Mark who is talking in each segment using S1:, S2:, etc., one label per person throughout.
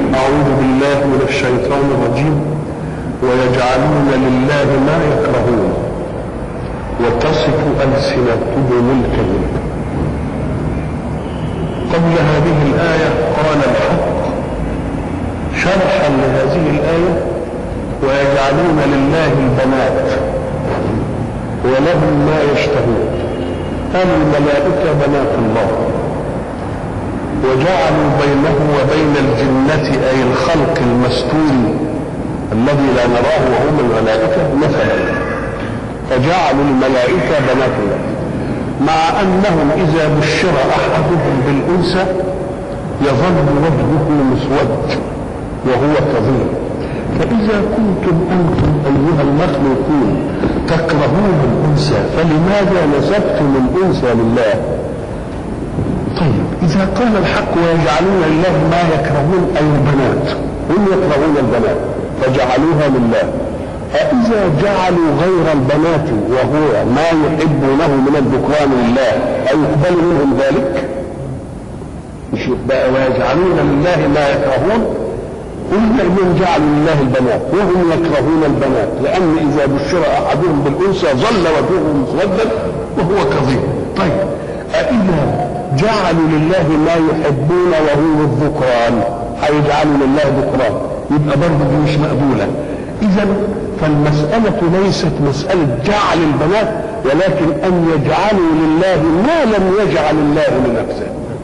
S1: أعوذ بالله من الشيطان الرجيم ويجعلون لله ما يكرهون وتصف ألسنتهم الكذب قبل هذه الآية قال الحق شرحا لهذه الآية ويجعلون لله البنات ولهم ما يشتهون الملائكة بنات الله وجعلوا بينه وبين الجنة أي الخلق المستور الذي لا نراه وهم الملائكة مثلا فجعلوا الملائكة بنات الله مع أنهم إذا بشر أحدهم بالأنثى يظل وجهه مسود وهو كظيم فإذا كنتم أنتم أيها المخلوقون تكرهون الأنثى فلماذا نسبتم الأنثى لله؟ طيب إذا قال الحق ويجعلون لله ما يكرهون أي البنات هم يكرهون البنات فجعلوها لله أإذا جعلوا غير البنات وهو ما يحبونه من الذكران لله أيقبل منهم ذلك؟ مش بقى ويجعلون لله ما يكرهون قلنا انهم جعلوا لله البنات وهم يكرهون البنات لان اذا بشر احدهم بالانثى ظل وجهه مسودا وهو كظيم طيب أإذا جعلوا لله ما يحبون وهو الذكران هيجعلوا لله ذكران يبقى برضه دي مش مقبوله اذا فالمسألة ليست مسألة جعل البنات ولكن أن يجعلوا لله ما لم يجعل الله لنفسه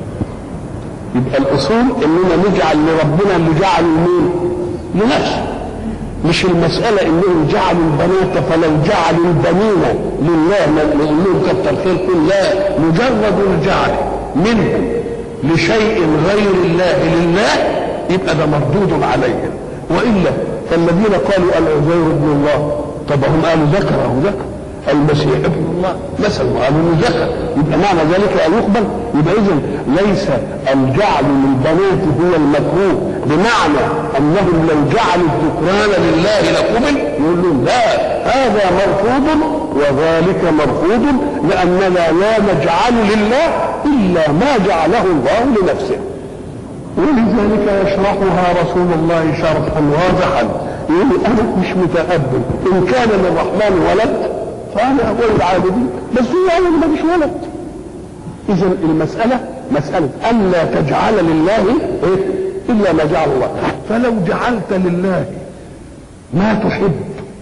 S1: يبقى الأصول إننا نجعل لربنا اللي جعل مين؟ لنفسه مش المسألة إنهم جعلوا البنات فلو جعلوا البنين لله نقول لهم كتر خيركم لا مجرد الجعل منهم لشيء غير الله لله يبقى ده مردود عليهم وإلا فالذين قالوا العزير ابن الله طب هم قالوا ذكر أو ذكر المسيح ابن الله مثلا قالوا انه ذكر يبقى معنى ذلك ان يقبل يبقى اذا ليس الجعل للبنات هو المكروه بمعنى انهم لو جعلوا الذكران لله لقبل يقول لهم لا هذا مرفوض وذلك مرفوض لاننا لا نجعل لله الا ما جعله الله لنفسه ولذلك يشرحها رسول الله شرحا واضحا يقول انا مش متقبل ان كان للرحمن ولد فانا اقول العابدين بس هو اول ما مش ولد اذا المساله مساله الا تجعل لله إيه؟ الا ما جعل الله فلو جعلت لله ما تحب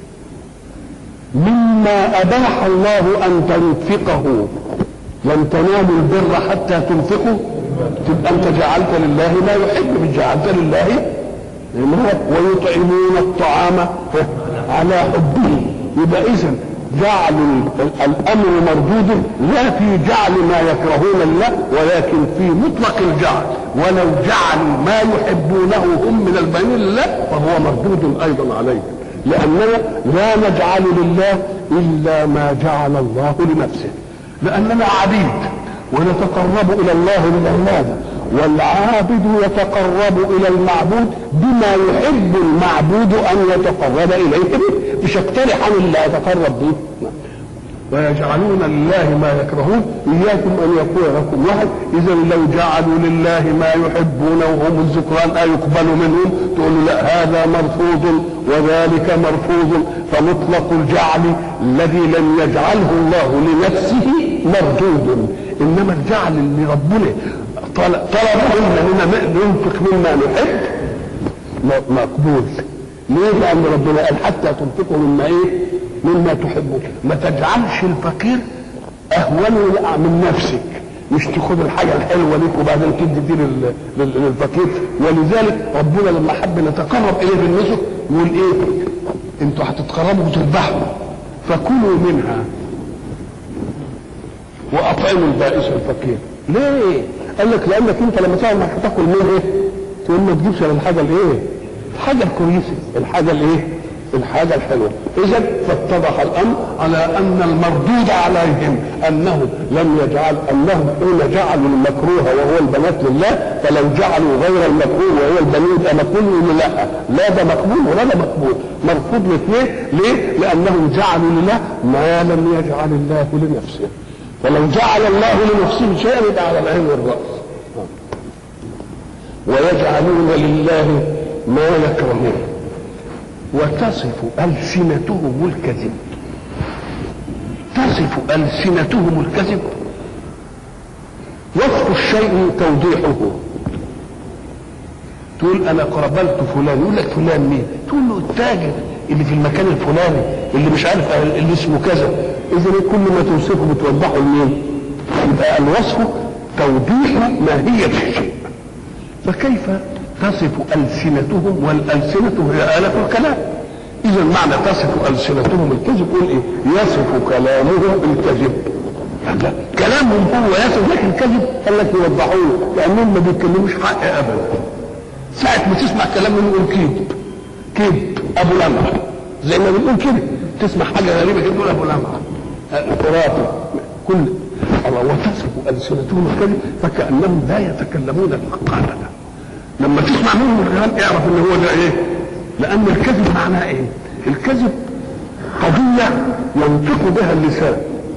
S1: مما اباح الله ان تنفقه لن تنالوا البر حتى تنفقوا تبقى انت جعلت لله ما يحب مش جعلت لله ويطعمون الطعام على حبه يبقى اذا جعل الامر مردود لا في جعل ما يكرهون الله ولكن في مطلق الجعل ولو جعلوا ما يحبونه هم من البنين لله فهو مردود ايضا عليهم لاننا لا نجعل لله الا ما جعل الله لنفسه لاننا عبيد ونتقرب الى الله بالعباده والعابد يتقرب الى المعبود بما يحب المعبود ان يتقرب اليه به مش اقترح عن اللي اتقرب به ويجعلون لله ما يكرهون اياكم ان يكون لكم واحد اذا لو جعلوا لله ما يحبون وهم الذكران ايقبل منهم تقول لا هذا مرفوض وذلك مرفوض فمطلق الجعل الذي لم يجعله الله لنفسه مردود انما الجعل اللي ربنا طلب منا ننفق مما نحب مقبول ليه؟ لأن ربنا قال حتى تنفقوا مما إيه؟ مما تحبون ما تجعلش الفقير أهون من نفسك مش تاخد الحاجة الحلوة ليك وبعدين تدي دي للفقير ولذلك ربنا لما حب نتقرب إليه بالنسك يقول إيه؟ أنتوا هتتقربوا وتذبحوا فكلوا منها وأطعموا البائس الفقير ليه؟ قال لك لانك انت لما تعمل هتاكل منه ايه؟ تقول ما تجيبش على الحاجه الايه؟ الحاجه الكويسه، الحاجه الايه؟ الحاجه الحلوه، اذا فاتضح الامر على ان المردود عليهم انهم لم يجعل انهم حين جعلوا المكروه وهو البنات لله فلو جعلوا غير المكروه وهو البنين يبقى مقبول لا لا ده مقبول ولا ده مقبول مرفوض الاثنين ليه؟ لانهم جعلوا لله ما لم يجعل الله لنفسه فلو جعل الله لنفسه شيئا يبقى على العين والراس ويجعلون لله ما يكرهون وتصف ألسنتهم الكذب تصف ألسنتهم الكذب وصف الشيء توضيحه تقول انا قابلت فلان يقول لك فلان مين تقول له التاجر اللي في المكان الفلاني اللي مش عارف اللي اسمه كذا اذا كل ما توصفه بتوضحه لمين يبقى الوصف توضيح ماهية الشيء فكيف تصف ألسنتهم والألسنة هي آلة الكلام إذا معنى تصف ألسنتهم الكذب قول إيه يصف كلامهم الكذب لا كلامهم هو يصف لك الكذب قال لك يوضحوه لأنهم ما بيتكلموش حق أبدا ساعة ما تسمع كلام يقول كذب كذب أبو لمعة زي ما بنقول كده تسمع حاجة غريبة كده تقول أبو لمعة خرافي كل الله وتصف ألسنتهم الكذب فكأنهم لا يتكلمون الحق أبدا لما تسمع منهم الكلام اعرف ان هو ده ايه لان الكذب معناه ايه الكذب قضية ينطق بها اللسان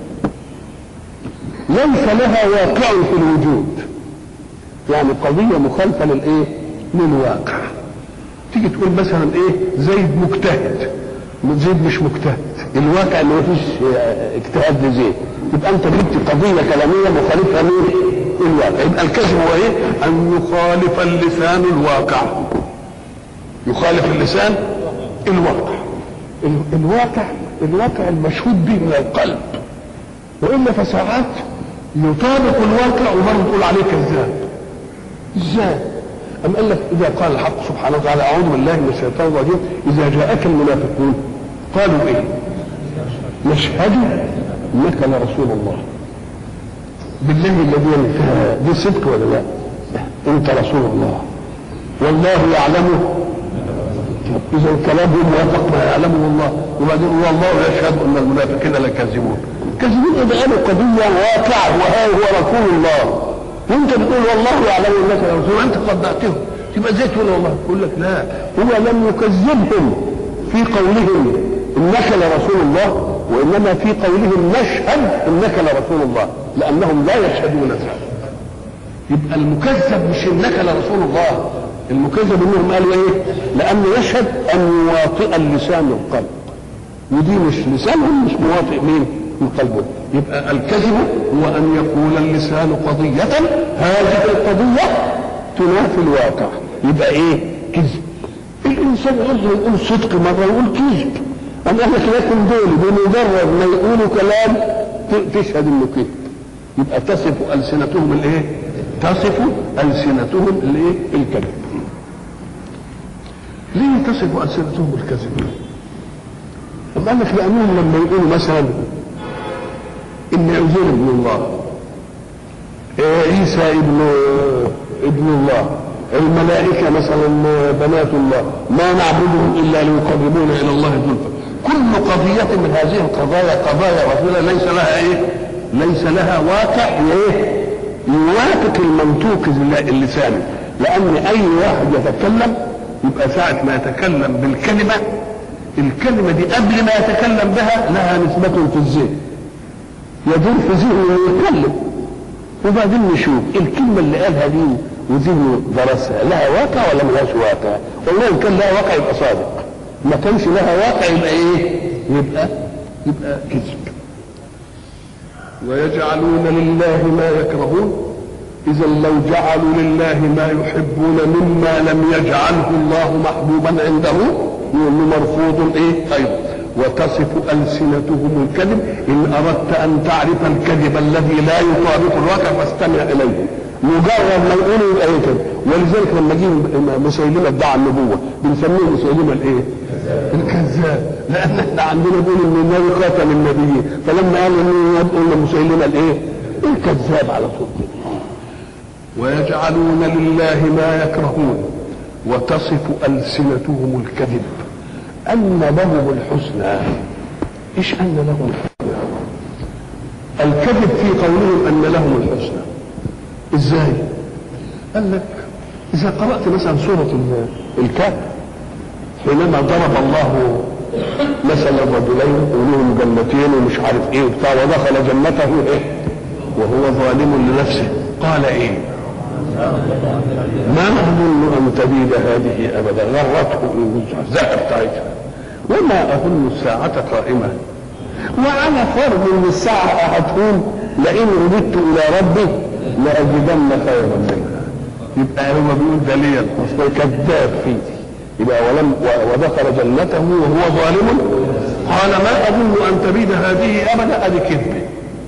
S1: ليس لها واقع في الوجود يعني قضية مخالفة للايه للواقع تيجي تقول مثلا ايه زيد مجتهد زيد مش مجتهد الواقع ان مفيش اجتهاد لزيد يبقى انت جبت قضية كلامية مخالفة ليه الواقع يبقى الكذب هو ايه ان يخالف اللسان الواقع يخالف اللسان الواقع الواقع الواقع المشهود به من القلب والا فساعات يطابق الواقع وبرضه تقول عليه كذاب ازاي أم قال لك إذا قال الحق سبحانه وتعالى أعوذ بالله من الشيطان الرجيم إذا جاءك المنافقون قالوا إيه؟ نشهد إنك لرسول الله بالله الذي انتهى دي صدق ولا لا؟ أنت رسول الله والله يعلم إذا كلامهم موافق ما يعلمه الله وبعدين والله يشهد أن المنافقين لكاذبون كاذبون إذا قالوا قضية واقعة وها هو رسول الله وانت بتقول والله يعلم انك رسول وانت صدقتهم تبقى ازاي تقول والله يقول لك لا هو لم يكذبهم في قولهم انك لرسول الله وانما في قولهم نشهد انك لرسول الله لانهم لا يشهدون ذلك يبقى المكذب مش انك لرسول الله المكذب انهم قالوا ايه لانه يشهد ان يواطئ اللسان القلب ودي مش لسانهم مش مواطئ مين من قلبه يبقى الكذب هو ان يقول اللسان قضية هذه القضية تنافي الواقع يبقى ايه كذب الانسان يقول يقول صدق مرة يقول كذب أم قال لك لكن دول بمجرد ما يقولوا كلام تشهد انه كذب يبقى تصف ألسنتهم الايه؟ تصف ألسنتهم الايه؟ الكذب ليه تصف ألسنتهم الكذب؟ أم قال لك لأنهم لما يقولوا مثلا ان عزير ابن الله عيسى ابن ابن الله الملائكة مثلا بنات الله ما نعبدهم إلا ليقربونا إلى الله زلفى كل قضية من هذه القضايا قضايا رسولة ليس لها إيه؟ ليس لها واقع إيه؟ يوافق المنطوق اللساني لأن أي واحد يتكلم يبقى ساعة ما يتكلم بالكلمة الكلمة دي قبل ما يتكلم بها لها نسبة في الذهن يدور في ذهنه ويتكلم وبعدين نشوف الكلمة اللي قالها دي وذهنه درسها لها واقع ولا ملهاش واقع؟ والله إن كان لها واقع يبقى صادق ما كانش لها واقع يبقى إيه؟ يبقى يبقى كذب ويجعلون لله ما يكرهون إذا لو جعلوا لله ما يحبون مما لم يجعله الله محبوبا عنده يقول مرفوض إيه؟ أيضا وتصف ألسنتهم الكذب إن أردت أن تعرف الكذب الذي لا يطابق الواقع فاستمع إليه مجرد ما يقولوا يبقى كده ولذلك لما جه مسيلمة ادعى النبوة بنسميه مسيلمة الايه؟ الكذاب لأن احنا عندنا بيقول إن النبي خاتم النبيين فلما قال إن قلنا مسيلمة الايه؟ الكذاب على طول ويجعلون لله ما يكرهون وتصف ألسنتهم الكذب أن لهم الحسنى إيش أن لهم الحسنى الكذب في قولهم أن لهم الحسنى إزاي قال لك إذا قرأت مثلا سورة الكهف حينما ضرب الله مثلا رجلين ولهم جنتين ومش عارف ايه وبتاع ودخل جنته ايه وهو ظالم لنفسه قال ايه ما اظن ان تبيد هذه ابدا غرته الزهر بتاعتها وما اظن الساعه قائمه وعلى فرض ان الساعه هتقوم لئن رددت الى ربي لاجدن خيرا منها يبقى هو بيقول ده ليه اصل كذاب فيه يبقى ولم ودخل جنته وهو ظالم قال ما اظن ان تبيد هذه ابدا ادي كذبه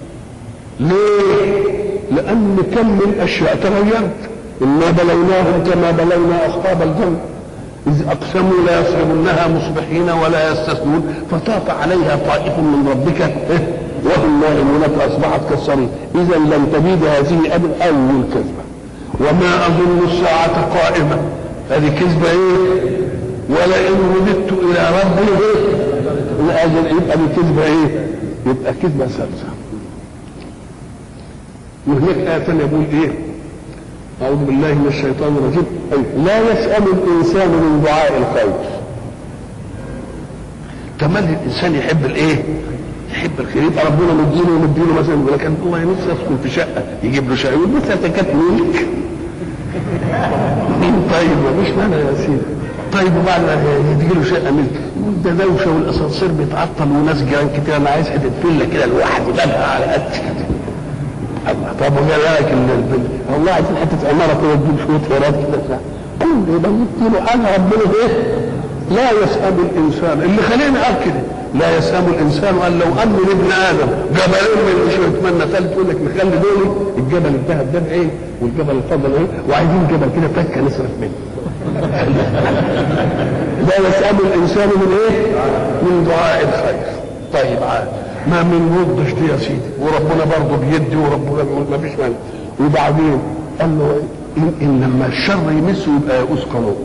S1: ليه؟ لان كم من اشياء تغيرت انا بلوناهم كما بلونا اصحاب الجنه إذ أقسموا لا يصرمنها مصبحين ولا يستثنون فطاف عليها طائف من ربك وهم نائمون فأصبحت كالصريم إذا لم تبيد هذه أبدا أول كذبة وما أظن الساعة قائمة هذه كذبة إيه؟ ولئن رددت إلى ربي إيه؟ لأجل يبقى دي كذبة إيه؟ يبقى كذبة ثالثة وهناك آية ثانية يقول إيه؟ أعوذ بالله من الشيطان الرجيم لا يسأل الإنسان من دعاء الخير كمان الإنسان يحب الإيه؟ يحب الخير يبقى ربنا مديله ومديله مثلا يقول لك والله نفسي أسكن في شقة يجيب له شقة يقول مثلا كانت ملك طيب مفيش مانع يا سيدي طيب وبعد ما يجي له شقه ملك يقول ده دوشه والاسانسير بيتعطل وناس جيران كتير انا عايز حته فيلا كده لوحدي بابها على قد الله طب وجا لك البنت والله عايزين حته عماره كده تجيب شويه ايراد كده بتاع كل يبقى له انا ربنا ايه لا يسأم الانسان اللي خلينا قال كده لا يسأم الانسان قال لو ان لابن ادم جبلين من مش يتمنى ثالث يقول لك نخلي دول الجبل الذهب ده ايه والجبل الفضل ايه وعايزين جبل كده فكه نصرف منه لا يسأم الانسان من ايه من دعاء الخير طيب عاد ما من وضش دي يا سيدي وربنا برضه بيدي وربنا بيقول ما فيش مانع وبعدين قال له إن, ان لما الشر يمسه يبقى يئوس قانون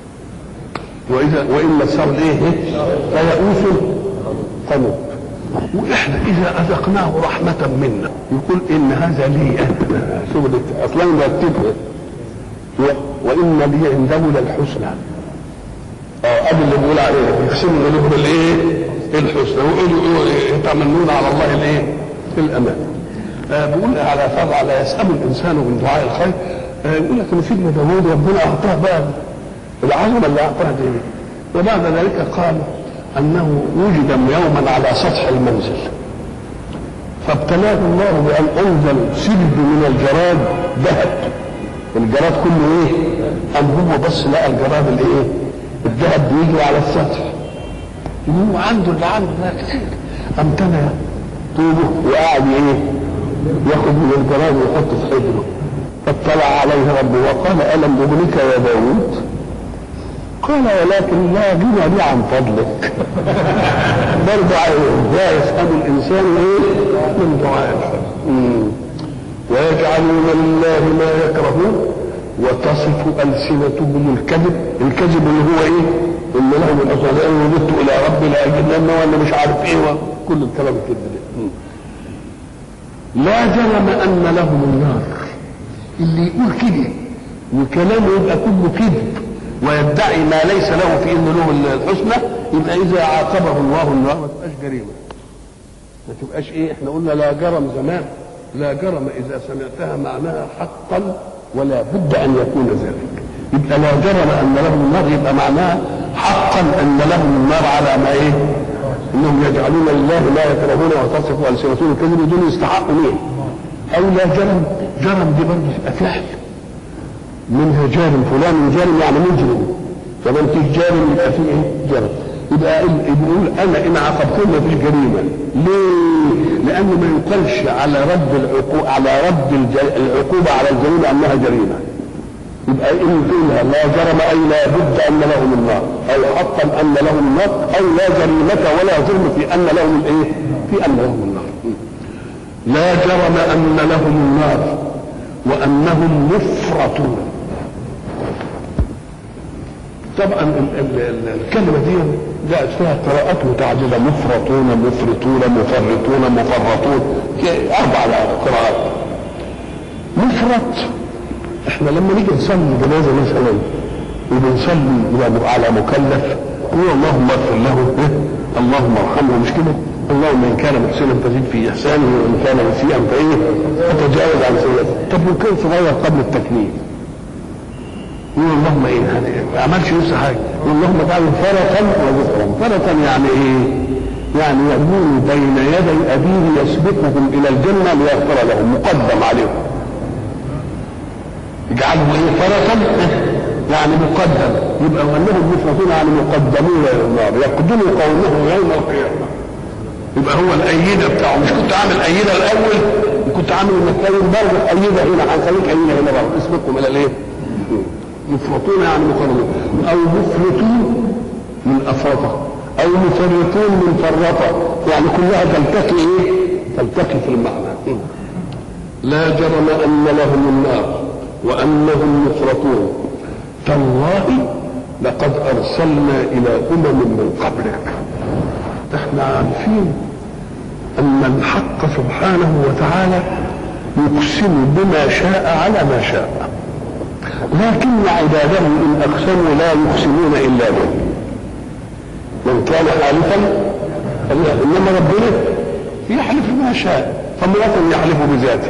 S1: واذا وان مسه الايه فيئوس قانون واحنا اذا اذقناه رحمه منا يقول ان هذا لي انا شوف اصلا مرتبه وان لي عنده للحسنى اه ادي اللي بيقول عليه يقسم له بالايه الحسنى ويقولوا يتمنون على الله الايه الامان آه بيقول على فرع لا يسأل الانسان من دعاء الخير آه يقول لك ان سيدنا داوود ربنا اعطاه بقى العظمه اللي اعطاها دي وبعد ذلك قال انه وجد يوما على سطح المنزل فابتلاه الله بان انزل سلب من الجراد ذهب الجراد كله ايه؟ ام هو بس لقى الجراد الايه؟ الذهب بيجي على السطح هو عنده اللي عنده ده كتير امتنع طوبه وقعد ايه؟ ياخد من الجراد ويحط في حجره فاطلع عليه ربه وقال الم ابنك يا داوود قال ولكن لا غنى لي عن فضلك برضه لا يسأل الإنسان إيه من دعاء الخير ويجعلون لله ما يكرهون وتصف ألسنتهم الكذب الكذب اللي هو إيه إن لهم الأصدقاء وجدت إلى ربي لأجدن وأنا مش عارف إيه وكل الكلام الكذب ده لا جرم أن لهم النار اللي يقول كده وكلامه يبقى كله كذب ويدعي ما ليس له في انه له الحسنى يبقى اذا عاقبه الله النار ما تبقاش جريمه ما تبقاش ايه احنا قلنا لا جرم زمان لا جرم اذا سمعتها معناها حقا ولا بد ان يكون ذلك يبقى لا جرم ان لهم النار يبقى معناها حقا ان لهم النار على ما ايه انهم يجعلون لله لا يكرهون وتصف السنتهم الكذب دون يستحقوا مين او لا جرم جرم دي برضه تبقى فعل منها جارم فلان جارم يعني مجرم فما انت جارم يبقى فيه ايه جرم يبقى بيقول انا ان عاقبتهم ما فيش جريمه ليه؟ لانه ما يقالش على رد العقوبه على رد العقوبه على الجريمه انها جريمه يبقى ان قيلها لا جرم اي لا بد ان لهم النار او حقا ان لهم النار او لا جريمه ولا ظلم في ان لهم الايه؟ في ان لهم النار لا جرم ان لهم النار وانهم مفرطون طبعا ال ال ال الكلمه دي جاءت فيها قراءات متعدده مفرطون مفرطون مفرطون مفرطون اربع قراءات مفرط احنا لما نيجي نصلي جنازه مثلا وبنصلي على مكلف نقول اللهم اغفر له اللهم ارحمه مش كده اللهم ان كان محسنا فزد في احسانه وان كان مسيئا فايه فتجاوز عن سيئته طب وان كان صغير قبل التكليف يقول اللهم ايه هذا ما عملش لسه حاجه يقول اللهم اجعله فرطا وذكرا فرطا يعني ايه؟ يعني يكون بين يدي ابيه يسبقهم الى الجنه ليغفر لهم مقدم عليهم يجعله ايه فرطا يعني مقدم يبقى انهم مفرطون يعني مقدمون الى النار يقدم قومه يوم القيامه يبقى هو الايده بتاعه مش كنت عامل ايده الاول وكنت عامل انك تعمل برضه ايده هنا هنخليك ايده هنا برضه اسبقكم الى الايه؟ مفرطون يعني مقدمون او مفرطون من افرطه او مفرطون من فرطه يعني كلها تلتقي ايه؟ تلتقي في المعنى لا جرم ان لهم النار وانهم مفرطون تالله لقد ارسلنا الى امم من قبلك احنا عارفين ان الحق سبحانه وتعالى يقسم بما شاء على ما شاء لكن عباده ان اقسموا لا يقسمون الا به من كان حالفا انما ربنا يحلف ما شاء فمرة يحلف بذاته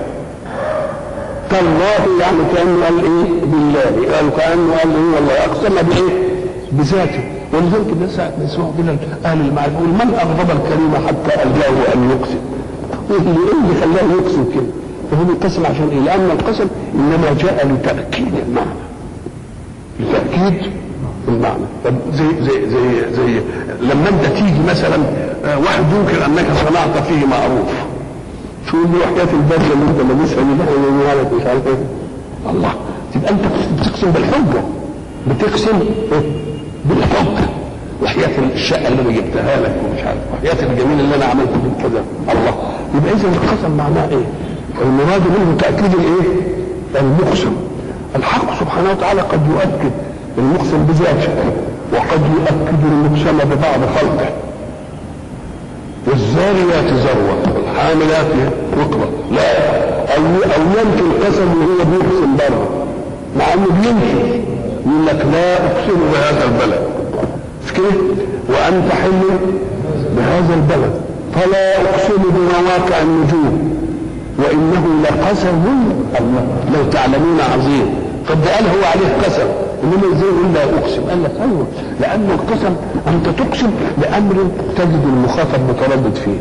S1: كالله يعني كانه قال ايه بالله قال كانه قال ايه والله اقسم بايه بذاته ولذلك الناس ساعه ما يسمعوا كده اهل المعرفه يقول من اغضب الكريم حتى الجاه ان يقسم ايه اللي ايه اللي خلاه يقسم كده فهو بيقسم عشان ايه لان القسم انما جاء لتاكيد المعنى لتاكيد المعنى طب زي زي زي زي لما انت تيجي مثلا واحد ينكر انك صنعت فيه معروف شو له حكايه البدله اللي انت لابسها دي بقى مش عارف ايه الله تبقى انت بتقسم بالحجه بتقسم بالحجه وحياة الشقة اللي انا جبتها لك ومش عارف وحياة الجميل اللي انا عملته فيك كذا الله يبقى اذا القسم معناه ايه؟ المراد منه تأكيد الايه؟ المقسم الحق سبحانه وتعالى قد يؤكد المقسم بذاته وقد يؤكد المقسم ببعض خلقه والزاريات ذروة والحاملات وقرا لا أو أو ينفي القسم وهو بيقسم بره مع إنه بينفي يقول لك لا أقسم بهذا البلد مش كده؟ وأنت حل بهذا البلد فلا أقسم بمواقع النجوم وإنه لقسم الله لو تعلمون عظيم قد قال هو عليه قسم انما ازاي يقول لا اقسم قال لك ايوه لان القسم انت تقسم بامر تجد المخاطب متردد فيه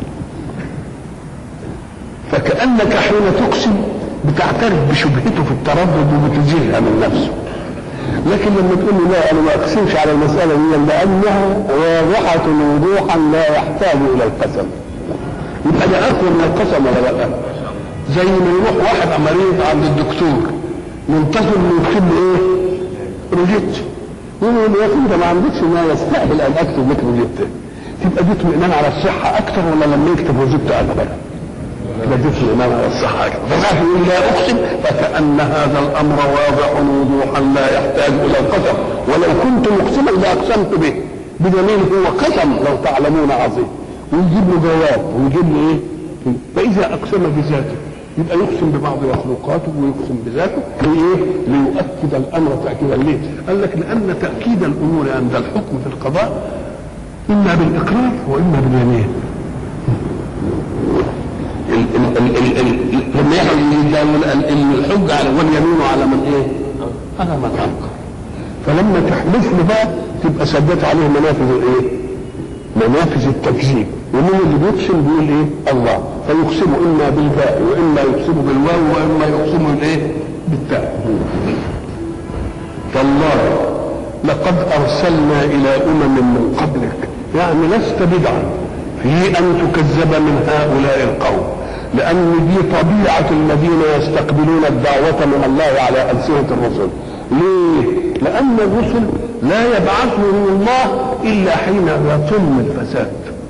S1: فكانك حين تقسم بتعترف بشبهته في التردد وبتزيلها من نفسه لكن لما تقول له لا انا ما اقسمش على المساله دي لانها واضحه وضوحا لا يحتاج الى القسم يبقى ده اقوى من القسم ولا لا؟ زي ما يروح واحد مريض عند الدكتور منتظر انه يكتب له ايه؟ روجيت يقول له يا اخي انت ما عندكش ما يستاهل ان اكتب لك روجيت تبقى دي اطمئنان على الصحه اكثر ولا لما يكتب روجيت اكبر؟ تبقى دي اطمئنان على الصحه اكثر فما يقول لا اقسم فكان هذا الامر واضح وضوحا لا يحتاج الى القسم ولو كنت مقسما لاقسمت به بدليل هو قسم لو تعلمون عظيم ويجيب له جواب ويجيب له ايه؟ فاذا اقسم بذاته يبقى يقسم ببعض مخلوقاته ويقسم بذاته لإيه؟ ليؤكد الأمر تأكيدا ليه؟ قال لك لأن تأكيد الأمور عند الحكم في القضاء إما بالإقرار وإما باليمين. لما يحصل الحج على واليمين على من إيه؟ على من أنكر. فلما تحلف له بقى تبقى سدت عليه منافذ الإيه؟ منافذ التكذيب ومن اللي بيقسم بيقول ايه الله فيقسم اما بالباء واما يقسم بالواو واما يقسم الايه بالتاء تالله لقد ارسلنا الى امم من قبلك يعني لست بدعا في ان تكذب من هؤلاء القوم لان دي طبيعه الذين يستقبلون الدعوه من الله على السنه الرسل ليه لان الرسل لا يبعثهم الله الا حين يتم الفساد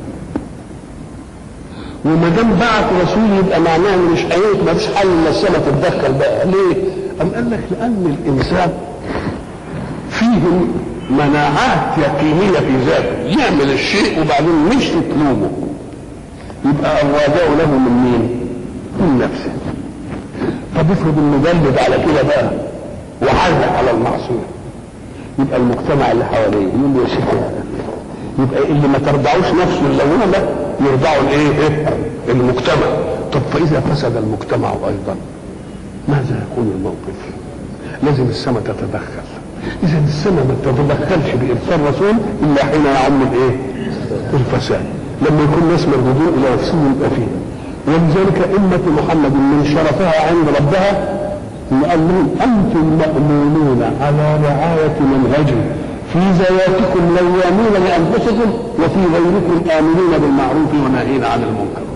S1: وما دام بعت رسول يبقى معناه مش هيموت ما فيش حل الا السماء تتدخل بقى ليه؟ أم قال لك لأن الإنسان فيه مناعات يقينية في ذاته يعمل الشيء وبعدين مش تطلبه يبقى الرجاء له من مين؟ من نفسه طب افرض انه جلد على كده بقى وعزق على المعصيه يبقى المجتمع اللي حواليه يقول له يا شيخ يبقى اللي ما ترضعوش نفسه اللونه لا يرضعوا الايه إيه؟ المجتمع طب فاذا فسد المجتمع ايضا ماذا يكون الموقف لازم السماء تتدخل اذا السماء ما تتدخلش بارسال رسول الا حين يعم الايه الفساد لما يكون ناس مردودين الى نفسهم يبقى فيه ولذلك أمة محمد من شرفها عند ربها إن قال لهم أنتم مأمونون على رعاية منهجي في ذواتكم لوامون لأنفسكم وفي غيركم آمنون بالمعروف وناهين عن المنكر